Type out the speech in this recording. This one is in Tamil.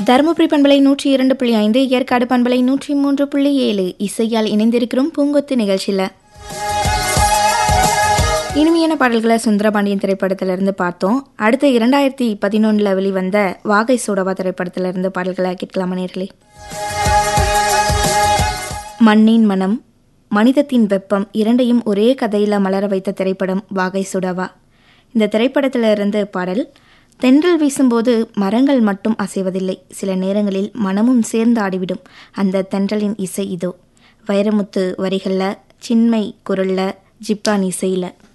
தருமபுரி பண்பலை நூற்றி இரண்டு புள்ளி ஐந்து ஏற்காடு பண்பலை நூற்றி மூன்று புள்ளி ஏழு இசையால் இணைந்திருக்கிறோம் பூங்கொத்து நிகழ்ச்சியில் இனிமையான பாடல்களை சுந்தரபாண்டியன் திரைப்படத்திலிருந்து பார்த்தோம் அடுத்து இரண்டாயிரத்தி பதினொன்றில் வெளிவந்த வாகை சூடவா திரைப்படத்திலிருந்து பாடல்களை கேட்கலாமா நேர்களே மண்ணின் மனம் மனிதத்தின் வெப்பம் இரண்டையும் ஒரே கதையில் மலர வைத்த திரைப்படம் வாகை சுடவா இந்த திரைப்படத்திலிருந்து பாடல் தென்றல் வீசும்போது மரங்கள் மட்டும் அசைவதில்லை சில நேரங்களில் மனமும் சேர்ந்து ஆடிவிடும் அந்த தென்றலின் இசை இதோ வைரமுத்து வரிகளில் சின்மை குரல்ல ஜிப்ரான் இசையில்